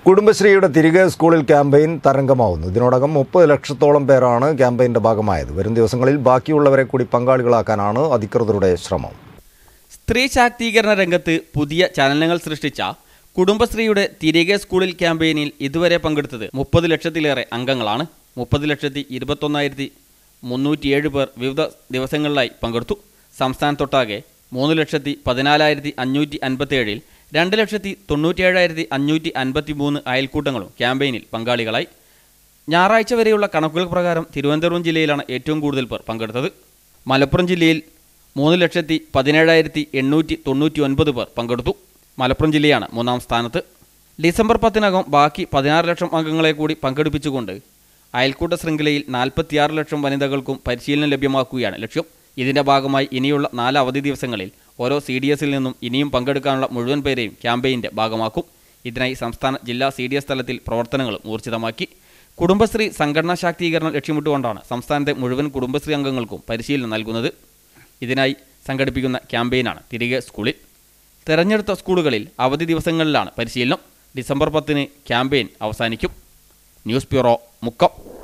കുടുംബശ്രീയുടെ തിരികെ സ്കൂളിൽ ക്യാമ്പയിൻ തരംഗമാവുന്നു ഇതിനോടകം മുപ്പത് ലക്ഷത്തോളം പേരാണ് ക്യാമ്പയിൻ്റെ ഭാഗമായത് വരും ദിവസങ്ങളിൽ ബാക്കിയുള്ളവരെ കൂടി പങ്കാളികളാക്കാനാണ് അധികൃതരുടെ ശ്രമം സ്ത്രീ ശാക്തീകരണ രംഗത്ത് പുതിയ ചലനങ്ങൾ സൃഷ്ടിച്ച കുടുംബശ്രീയുടെ തിരികെ സ്കൂളിൽ ക്യാമ്പയിനിൽ ഇതുവരെ പങ്കെടുത്തത് മുപ്പത് ലക്ഷത്തിലേറെ അംഗങ്ങളാണ് മുപ്പത് ലക്ഷത്തി ഇരുപത്തൊന്നായിരത്തി മുന്നൂറ്റിയേഴ് പേർ വിവിധ ദിവസങ്ങളിലായി പങ്കെടുത്തു സംസ്ഥാനത്തൊട്ടാകെ മൂന്ന് ലക്ഷത്തി പതിനാലായിരത്തി അഞ്ഞൂറ്റി അൻപത്തേഴിൽ രണ്ട് ലക്ഷത്തി തൊണ്ണൂറ്റിയേഴായിരത്തി അഞ്ഞൂറ്റി അൻപത്തി മൂന്ന് അയൽക്കൂട്ടങ്ങളും ക്യാമ്പയിനിൽ പങ്കാളികളായി ഞായറാഴ്ച വരെയുള്ള കണക്കുകൾ പ്രകാരം തിരുവനന്തപുരം ജില്ലയിലാണ് ഏറ്റവും കൂടുതൽ പേർ പങ്കെടുത്തത് മലപ്പുറം ജില്ലയിൽ മൂന്ന് ലക്ഷത്തി പതിനേഴായിരത്തി എണ്ണൂറ്റി തൊണ്ണൂറ്റി ഒൻപത് പേർ പങ്കെടുത്തു മലപ്പുറം ജില്ലയാണ് മൂന്നാം സ്ഥാനത്ത് ഡിസംബർ പത്തിനകം ബാക്കി പതിനാറ് ലക്ഷം അംഗങ്ങളെ കൂടി പങ്കെടുപ്പിച്ചുകൊണ്ട് അയൽക്കൂട്ട ശൃംഖലയിൽ നാൽപ്പത്തിയാറ് ലക്ഷം വനിതകൾക്കും പരിശീലനം ലഭ്യമാക്കുകയാണ് ലക്ഷ്യം ഇതിന്റെ ഭാഗമായി ഇനിയുള്ള നാല് അവധി ദിവസങ്ങളിൽ ഓരോ സി ഡി എസിൽ നിന്നും ഇനിയും പങ്കെടുക്കാനുള്ള മുഴുവൻ പേരെയും ക്യാമ്പയിൻ്റെ ഭാഗമാക്കും ഇതിനായി സംസ്ഥാന ജില്ലാ സി ഡി എസ് തലത്തിൽ പ്രവർത്തനങ്ങൾ ഊർജിതമാക്കി കുടുംബശ്രീ സംഘടനാ ശാക്തീകരണം ലക്ഷ്യമിട്ടുകൊണ്ടാണ് സംസ്ഥാനത്തെ മുഴുവൻ കുടുംബശ്രീ അംഗങ്ങൾക്കും പരിശീലനം നൽകുന്നത് ഇതിനായി സംഘടിപ്പിക്കുന്ന ക്യാമ്പയിനാണ് തിരികെ സ്കൂളിൽ തെരഞ്ഞെടുത്ത സ്കൂളുകളിൽ അവധി ദിവസങ്ങളിലാണ് പരിശീലനം ഡിസംബർ പത്തിന് ക്യാമ്പയിൻ അവസാനിക്കും ന്യൂസ് ബ്യൂറോ മുക്കം